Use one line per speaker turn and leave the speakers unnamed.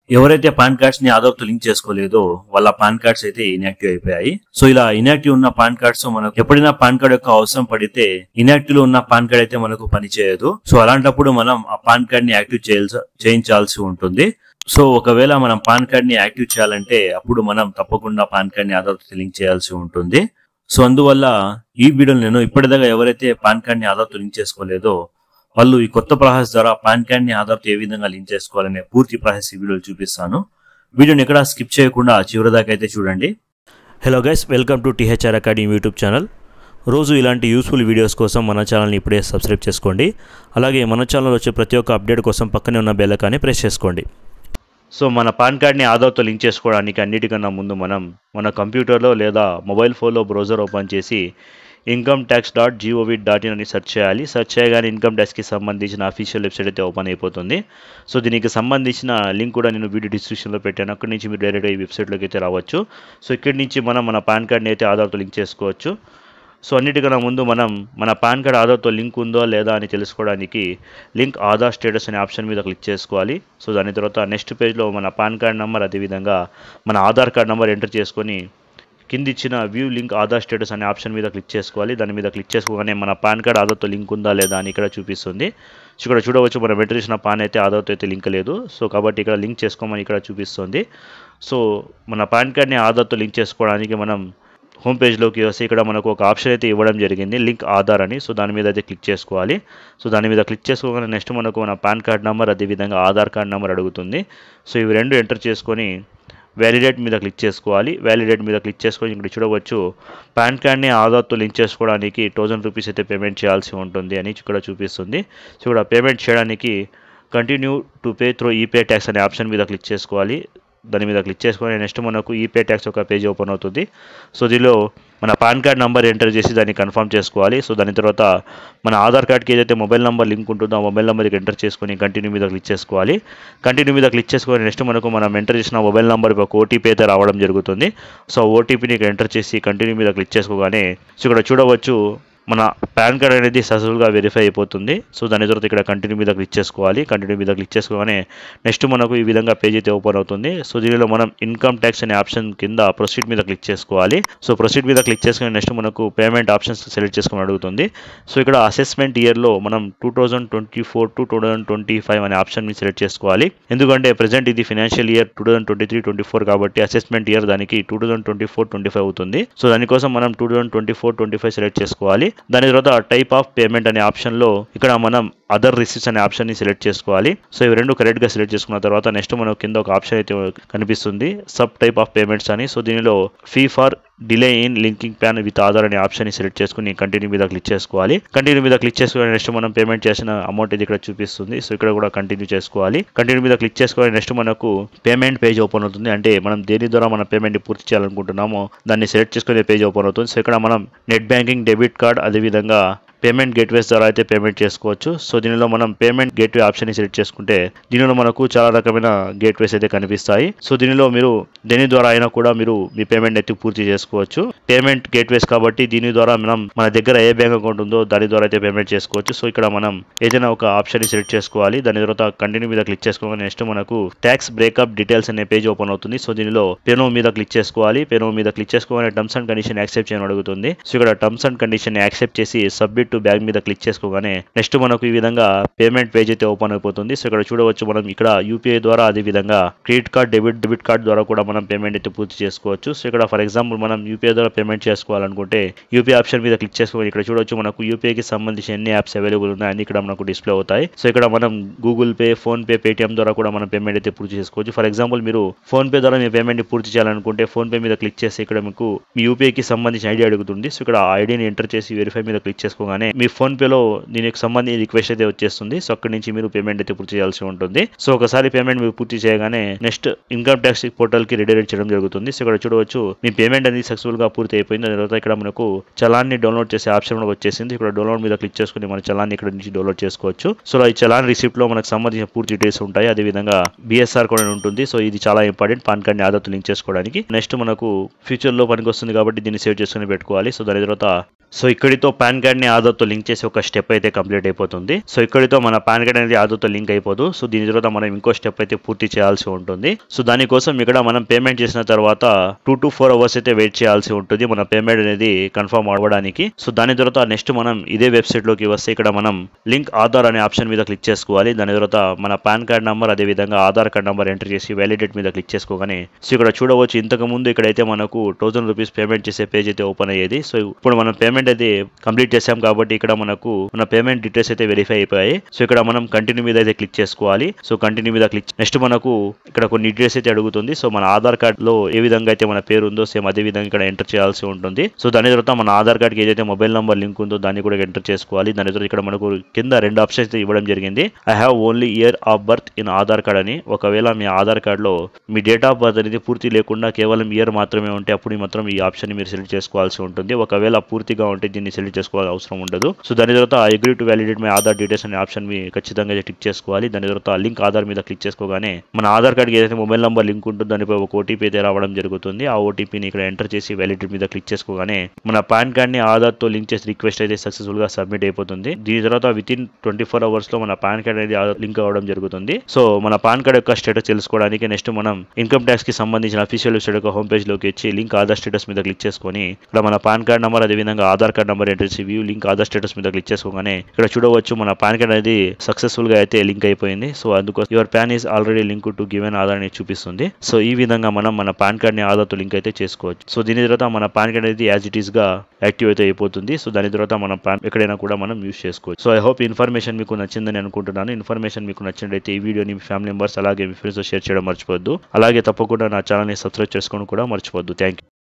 ఎవరైతే pan cards ని ఆధార్ తో లింక్ చేసుకోలేదో వాళ్ళ పాన్ కార్డ్స్ అయితే ఇన్యాక్టివ్ అయిపోయాయి సో ఇలా ఇన్యాక్టివ్ ఉన్న పాన్ కార్డ్స్ మనకు ఎప్పుడైనా పాన్ కార్డ్ యొక్క అవసరం పడితే ఇన్యాక్టివ్ లో ఉన్న పాన్ కార్డ్ అయితే మనకు పనిచేయదు సో అలాంటప్పుడు మనం ఆ పాన్ కార్డ్ ని యాక్టివ్ చేయాల్సి చేయించాల్సి ఉంటుంది సో ఒకవేళ మనం పాన్ కార్డ్ ని యాక్టివ్ చేయాలంటే అప్పుడు మనం తప్పకుండా పాన్ కార్డ్ ని ఆధార్ తో లింక్ చేయాల్సి ఉంటుంది సో అందువల్ల ఈ వీడియోలో నేను ఇప్పటిదాకా ఎవరైతే పాన్ కార్డ్ ని ఆధార్ తో లింక్ చేసుకోలేదో వాళ్ళు ఈ కొత్త ప్రాసెస్ ద్వారా పాన్ కార్డ్ ని ఆధార్ తో ఏ విధంగా లింక్ చేసుకోవాలనే పూర్తి ప్రాసెస్ ఈ వీడియోలో చూపిస్తాను వీడియోని ఎక్కడ స్కిప్ చేయకుండా చివరి దాకా అయితే చూడండి
hello guys welcome to THR academy YouTube channel రోజు ఇలాంటి యూస్ఫుల్ వీడియోస్ కోసం మన ఛానల్ని ఇప్పుడే సబ్స్క్రైబ్ చేసుకోండి అలాగే మన ఛానల్ వచ్చే ప్రతి ఒక్క అప్డేట్ కోసం పక్కనే ఉన్న బెల్ ఐకాన్ని ప్రెస్ చేసుకోండి సో మన పాన్ కార్డ్ని ఆధార్తో లింక్ చేసుకోవడానికి అన్నిటికన్నా ముందు మనం మన కంప్యూటర్లో లేదా మొబైల్ ఫోన్లో బ్రౌజర్ ఓపెన్ చేసి income tax dot GOV dot in అని సెర్చ్ చేయాలి సెర్చ్ చేయగానే ఇన్కమ్ ట్యాక్స్కి సంబంధించిన అఫీషియల్ వెబ్సైట్ అయితే ఓపెన్ అయిపోతుంది సో దీనికి సంబంధించిన లింక్ కూడా నేను వీడియో డిస్క్రిప్షన్లో పెట్టాను అక్కడి నుంచి మీరు డైరెక్ట్గా ఈ వెబ్సైట్లోకి అయితే రావచ్చు సో ఇక్కడి నుంచి మనం మన పాన్ కార్డ్ని అయితే ఆధార్తో లింక్ చేసుకోవచ్చు సో అన్నిటికన్నా ముందు మనం మన పాన్ కార్డ్ ఆధార్తో లింక్ ఉందో లేదా అని తెలుసుకోవడానికి లింక్ ఆధార్ స్టేటస్ అనే ఆప్షన్ మీద క్లిక్ చేసుకోవాలి సో దాని తర్వాత నెక్స్ట్ పేజ్లో మన పాన్ కార్డ్ నెంబర్ అదేవిధంగా మన ఆధార్ కార్డ్ నెంబర్ ఎంటర్ చేసుకొని కింద ఇచ్చిన వ్యూ లింక్ ఆధార్ స్టేటస్ అనే ఆప్షన్ మీద క్లిక్ చేసుకోవాలి దాని మీద క్లిక్ చేసుకోగానే మన పాన్ కార్డ్ ఆధార్తో లింక్ ఉందా లేదా అని ఇక్కడ చూపిస్తుంది సో ఇక్కడ చూడవచ్చు మనం ఎంటర్ చేసిన పాన్ అయితే ఆధార్తో అయితే లింక్ లేదు సో కాబట్టి ఇక్కడ లింక్ చేసుకోమని ఇక్కడ చూపిస్తుంది సో మన పాన్ కార్డ్ని ఆధార్తో లింక్ చేసుకోవడానికి మనం హోమ్ పేజ్లోకి వస్తే ఇక్కడ మనకు ఒక ఆప్షన్ అయితే ఇవ్వడం జరిగింది లింక్ ఆధార్ అని సో దాని మీద అయితే క్లిక్ చేసుకోవాలి సో దాని మీద క్లిక్ చేసుకోగానే నెక్స్ట్ మనకు మన పాన్ కార్డ్ నెంబర్ అదేవిధంగా ఆధార్ కార్డ్ నెంబర్ అడుగుతుంది సో ఇవి రెండు ఎంటర్ చేసుకొని వ్యాలిడేట్ మీద క్లిక్ చేసుకోవాలి వ్యాలిడేట్ మీద క్లిక్ చేసుకొని ఇక్కడ చూడవచ్చు పాన్ కార్డ్ని ఆధార్తో లింక్ చేసుకోవడానికి థౌజండ్ రూపీస్ అయితే పేమెంట్ చేయాల్సి ఉంటుంది అని ఇక్కడ చూపిస్తుంది సో ఇక్కడ పేమెంట్ చేయడానికి continue to pay through epay tax అనే ఆప్షన్ మీద క్లిక్ చేసుకోవాలి దాని మీద క్లిక్ చేసుకొని నెక్స్ట్ మనకు ఈపే ట్యాక్స్ ఒక పేజ్ ఓపెన్ అవుతుంది సో దీనిలో మన పాన్ కార్డ్ నెంబర్ ఎంటర్ చేసి దాన్ని కన్ఫర్మ్ చేసుకోవాలి సో దాని తర్వాత మన ఆధార్ కార్డ్కి ఏదైతే మొబైల్ నెంబర్ లింక్ ఉంటుందో ఆ మొబైల్ నెంబర్కి ఎంటర్ చేసుకొని కంటిన్యూ మీద క్లిక్ చేసుకోవాలి కంటిన్యూ మీద క్లిక్ చేసుకొని నెక్స్ట్ మనకు మనం ఎంటర్ చేసిన మొబైల్ నెంబర్కి ఒక ఓటీపీ అయితే రావడం జరుగుతుంది సో ఓటీపీని ఇక్కడ ఎంటర్ చేసి కంటిన్యూ మీద క్లిక్ చేసుకోగానే సో ఇక్కడ చూడవచ్చు మన పాన్ కార్డ్ అనేది సక్సెస్ఫుల్గా వెరిఫై అయిపోతుంది సో దాని తర్వాత ఇక్కడ కంటిన్యూ మీద క్లిక్ చేసుకోవాలి కంటిన్యూ మీద క్లిక్ చేసుకోగానే నెక్స్ట్ మనకు ఈ విధంగా పేజ్ అయితే ఓపెన్ అవుతుంది సో దీనిలో మనం ఇన్కమ్ ట్యాక్స్ అనే ఆప్షన్ కింద ప్రొసీడ్ మీద క్లిక్ చేసుకోవాలి సో ప్రొసీడ్ మీద క్లిక్ చేసుకుని నెక్స్ట్ మనకు పేమెంట్ ఆప్షన్స్ సెలెక్ట్ చేసుకుని అడుగుతుంది సో ఇక్కడ అసెస్మెంట్ ఇయర్లో మనం two thousand twenty four to two thousand twenty five అనే ఆప్షన్ మీద సెలెక్ట్ చేసుకోవాలి ఎందుకంటే ప్రజెంట్ ఇది financial year two thousand twenty three twenty four కాబట్టి అసెస్మెంట్ ఇయర్ దానికి two thousand twenty four twenty five అవుతుంది సో దానికోసం మనం two thousand twenty four twenty five select చేసుకోవాలి దాని తర్వాత టైప్ ఆఫ్ పేమెంట్ అనే ఆప్షన్లో ఇక్కడ మనం అదర్ రిసిప్ట్స్ అనే ఆప్షన్ని సెలెక్ట్ చేసుకోవాలి సో ఇవి రెండు కరెక్ట్గా సెలెక్ట్ చేసుకున్న తర్వాత నెక్స్ట్ మనకు కింద ఒక ఆప్షన్ అయితే కనిపిస్తుంది సబ్ టైప్ ఆఫ్ పేమెంట్స్ అని సో దీనిలో fee for delay in linking PAN with Aadhaar అనే ఆప్షన్ సెలెక్ట్ చేసుకుని కంటిన్యూ మీద క్లిక్ చేసుకోవాలి కంటిన్యూ మీద క్లిక్ చేసుకుని నెక్స్ట్ మనం పేమెంట్ చేసిన అమౌంట్ ఇది ఇక్కడ చూపిస్తుంది సో ఇక్కడ కూడా కంటిన్యూ చేసుకోవాలి కంటిన్యూ మీద క్లిక్ చేసుకొని నెక్స్ట్ మనకు పేమెంట్ పేజ్ ఓపెన్ అవుతుంది అంటే మనం దేని ద్వారా మన పేమెంట్ పూర్తి చేయాలనుకుంటున్నామో దాన్ని సెలెక్ట్ చేసుకునే పేజ్ ఓపెన్ అవుతుంది సో ఇక్కడ మనం నెట్ బ్యాంకింగ్ డెబిట్ కార్డ్ అదేవిధంగా పేమెంట్ గేట్వేస్ ద్వారా అయితే పేమెంట్ చేసుకోవచ్చు సో దీనిలో మనం పేమెంట్ గేట్వే ఆప్షన్ సెలెక్ట్ చేసుకుంటే దీనిలో మనకు చాలా రకమైన గేట్వేస్ అయితే కనిపిస్తాయి సో దీనిలో మీరు దేని ద్వారా అయినా కూడా మీరు మీ పేమెంట్ అయితే పూర్తి చేసుకోవచ్చు పేమెంట్ గేట్వేస్ కాబట్టి దీని ద్వారా మనం మన దగ్గర ఏ బ్యాంక్ అకౌంట్ ఉందో దాని ద్వారా అయితే పేమెంట్ చేసుకోవచ్చు సో ఇక్కడ మనం ఏదైనా ఒక ఆప్షన్ సెలెక్ట్ చేసుకోవాలి దాని తర్వాత కంటిన్యూ మీద క్లిక్ చేసుకోగానే నెక్స్ట్ మనకు ట్యాక్స్ బ్రేకప్ డీటెయిల్స్ అనే పేజ్ ఓపెన్ అవుతుంది సో దీనిలో పెనో మీద క్లిక్ చేసుకోవాలి పెనో మీద క్లిక్ చేసుకోగానే టర్మ్స్ అండ్ కండిషన్ యాక్సెప్ట్ చేయని అడుగుతుంది సో ఇక్కడ టర్మ్స్ అండ్ కండిషన్ యాక్సెప్ట్ చేసి సబ్మిట్ టు బ్యాంక్ మీద క్లిక్ చేసుకోగానే నెక్స్ట్ మనకు ఈ విధంగా పేమెంట్ పేజ్ అయితే ఓపెన్ అయిపోతుంది సో ఇక్కడ చూడవచ్చు మనం ఇక్కడ యూపీఐ ద్వారా అదే విధంగా credit card debit debit card ద్వారా కూడా మనం పేమెంట్ అయితే పూర్తి చేసుకోవచ్చు సో ఇక్కడ ఫర్ ఎగ్జాంపుల్ మనం యూపీఐ ద్వారా పేమెంట్ చేసుకోవాలనుకుంటే యూపీఐ ఆప్షన్ మీద క్లిక్ చేసుకొని ఇక్కడ చూడవచ్చు మనకు యూపీఐకి సంబంధించిన ఎన్ని యాప్స్ అవైలబుల్ ఉన్నాయి అన్ని ఇక్కడ మనకు డిస్ప్లే అవుతాయి సో ఇక్కడ మనం Google pay PhonePe Paytm ద్వారా కూడా మనం పేమెంట్ అయితే పూర్తి చేసుకోవచ్చు ఫర్ ఎగ్జాంపుల్ మీరు ఫోన్ పే ద్వారా మీ పేమెంట్ పూర్తి చేయాలనుకుంటే ఫోన్ పే మీద క్లిక్ చేసి ఇక్కడ మీకు మీ యూపీఐకి సంబంధించిన ఐడి అడుగుతుంది సో ఇక్కడ ఆ ఐడిని ఎంటర్ చేసి వెరిఫై మీద క్లిక్ చేసుకోగానే మీ ఫోన్ పేలో దీనికి సంబంధించి రిక్వెస్ట్ అయితే వచ్చేస్తుంది సో అక్కడి నుంచి మీరు పేమెంట్ అయితే పూర్తి చేయాల్సి ఉంటుంది సో ఒకసారి పేమెంట్ మీరు పూర్తి చేయగానే నెక్స్ట్ ఇన్కమ్ ట్యాక్స్ పోర్టల్ కి రిడైరెక్ట్ చేయడం జరుగుతుంది సో ఇక్కడ చూడవచ్చు మీ పేమెంట్ అనేది సక్సెస్ఫుల్ గా పూర్తి అయిపోయింది దాని తర్వాత ఇక్కడ మనకు చలాన్ని డౌన్లోడ్ చేసే ఆప్షన్ కూడా వచ్చేసింది ఇక్కడ డౌన్లోడ్ మీద క్లిక్ చేసుకుని మన చలాన్ని ఇక్కడ నుంచి డౌన్లోడ్ చేసుకోవచ్చు సో ఈ చలాన్ రిసిప్ట్ లో మనకు సంబంధించిన పూర్తి డీటెయిల్స్ ఉంటాయి అదేవిధంగా బిఎస్ఆర్ కూడా ఉంటుంది సో ఇది చాలా ఇంపార్టెంట్ పాన్ కార్డ్ ని ఆధార్ లింక్ చేసుకోవడానికి నెక్స్ట్ మనకు ఫ్యూచర్ లో పనికి వస్తుంది కాబట్టి దీన్ని సేవ్ చేసుకుని పెట్టుకోవాలి సో దాని తర్వాత సో ఇక్కడితో పాన్ కార్డ్ ని ఆధార్తో లింక్ చేసి ఒక స్టెప్ అయితే కంప్లీట్ అయిపోతుంది సో ఇక్కడితో మన పాన్ కార్డ్ అనేది ఆధార్తో లింక్ అయిపోదు సో దీని తర్వాత మనం ఇంకో స్టెప్ అయితే పూర్తి చేయాల్సి ఉంటుంది సో దానికోసం ఇక్కడ మనం పేమెంట్ చేసిన తర్వాత టూ టు ఫోర్ అవర్స్ అయితే వెయిట్ చేయాల్సి ఉంటుంది మన పేమెంట్ అనేది కన్ఫర్మ్ అవ్వడానికి సో దాని తర్వాత నెక్స్ట్ మనం ఇదే వెబ్సైట్ లోకి వస్తే ఇక్కడ మనం లింక్ ఆధార్ అనే ఆప్షన్ మీద క్లిక్ చేసుకోవాలి దాని తర్వాత మన పాన్ కార్డ్ నంబర్ అదే విధంగా ఆధార్ కార్డ్ నంబర్ ఎంటర్ చేసి వ్యాలిడేట్ మీద క్లిక్ చేసుకోగానే సో ఇక్కడ చూడవచ్చు ఇంతకు ముందు ఇక్కడైతే మనకు థౌసండ్ రూపీస్ పేమెంట్ చేసే పేజ్ అయితే ఓపెన్ అయ్యేది సో ఇప్పుడు మనం పేమెంట్ అయితే కంప్లీట్ చేసాం కాబట్టి ఇక్కడ మనకు మన పేమెంట్ డీటెయిల్స్ అయితే వెరిఫై అయిపోయాయి సో ఇక్కడ మనం కంటిన్యూ మీద అయితే క్లిక్ చేసుకోవాలి సో కంటిన్యూ మీద క్లిక్ నెక్స్ట్ మనకు ఇక్కడ కొన్ని డీటెయిల్స్ అయితే అడుగుతుంది సో మన ఆధార్ కార్డ్ లో ఏ విధంగా అయితే మన పేరు ఉందో సేమ్ అదే విధంగా ఇక్కడ ఎంటర్ చేయాల్సి ఉంటుంది సో దాని తర్వాత మన ఆధార్ కార్డ్ కి ఏదైతే మొబైల్ నంబర్ లింక్ ఉందో దాన్ని కూడా ఎంటర్ చేసుకోవాలి దాని తర్వాత ఇక్కడ మనకు కింద రెండు ఆప్షన్స్ అయితే ఇవ్వడం జరిగింది I have only year of birth in Aadhaar card అని ఒకవేళ మీ ఆధార్ కార్డ్ లో మీ డేట్ ఆఫ్ బర్త్ అనేది పూర్తి లేకుండా కేవలం ఇయర్ మాత్రమే ఉంటే అప్పుడు మాత్రం ఈ ఆప్షన్ మీరు సెలెక్ట్ చేసుకోవాల్సి ఉంటుంది ఒకవేళ పూర్తిగా ఉంటే దీన్ని సెలెక్ట్ చేసుకోవాల్సిన అవసరం ఉండదు సో దాని తర్వాత agree to validate my Aadhaar details అనే ఆప్షన్ మీ ఖచ్చితంగా క్లిక్ చేసుకోవాలి దాని తర్వాత లింక్ ఆధార్ మీద క్లిక్ చేసుకోగానే మన ఆధార్ కార్డ్కి ఏదైతే మొబైల్ నెంబర్ లింక్ ఉంటుందో దానిపై ఒక ఓటీపీ అయితే రావడం జరుగుతుంది ఆ ఓటీపీని ఇక్కడ ఎంటర్ చేసి వ్యాలిడేట్ మీద క్లిక్ చేసుకోగానే మన పాన్ కార్డ్ ని ఆధార్ తో లింక్ చేసి రిక్వెస్ట్ అయితే సక్సెస్ఫుల్ గా సబ్మిట్ అయిపోతుంది దీని తర్వాత within twenty four hours లో మన పాన్ కార్డ్ అనేది లింక్ అవ్వడం జరుగుతుంది సో మన పాన్ కార్డ్ యొక్క స్టేటస్ తెలుసుకోవడానికి నెక్స్ట్ మనం ఇన్కమ్ ట్యాక్స్ కి సంబంధించిన అఫీషియల్ వెబ్సైట్ యొక్క హోమ్ పేజ్ లోకి వచ్చి లింక్ ఆధార్ స్టేటస్ మీద క్లిక్ చేసుకొని ఇక్కడ మన పాన్ కార్డ్ నంబర్ అదే విధంగా ఆధార్ కార్డ్ నంబర్ ఎంటర్ చేసి వ్యూ లింక్ ఆధార్ స్టేటస్ మీద క్లిక్ చేసుకోగానే ఇక్కడ చూడవచ్చు మన పాన్ కార్డ్ అనేది సక్సెస్ఫుల్ గా అయితే లింక్ అయిపోయింది సో అందుకోసం your PAN is already link to given Aadhaar అని చూపిస్తుంది సో ఈ విధంగా మనం మన పాన్ కార్డ్ ని ఆధార్ తో లింక్ అయితే చేసుకోవచ్చు సో దీని తర్వాత మన పాన్ కార్డ్ అనేది యాజ్ ఇట్ ఈస్ గా యాక్టివ్ అయితే అయిపోతుంది సో దాని తర్వాత మన పాన్ ఎక్కడైనా కూడా మనం యూస్ చేసుకోవచ్చు సో ఐ హోప్ ఇన్ఫర్మేషన్ మీకు నచ్చిందని అనుకుంటున్నాను ఇన్ఫర్మేషన్ మీకు నచ్చినట్లయితే ఈ వీడియోని మీ ఫ్యామిలీ మెంబర్స్ అలాగే మీ ఫ్రెండ్స్ షేర్ చేయడం మర్చిపోవద్దు అలాగే తప్పకుండా నా ఛానల్ని సబ్స్క్రైబ్ చేసుకోవడం కూడా మర్చిపోవద్దు థ్యాంక్ యూ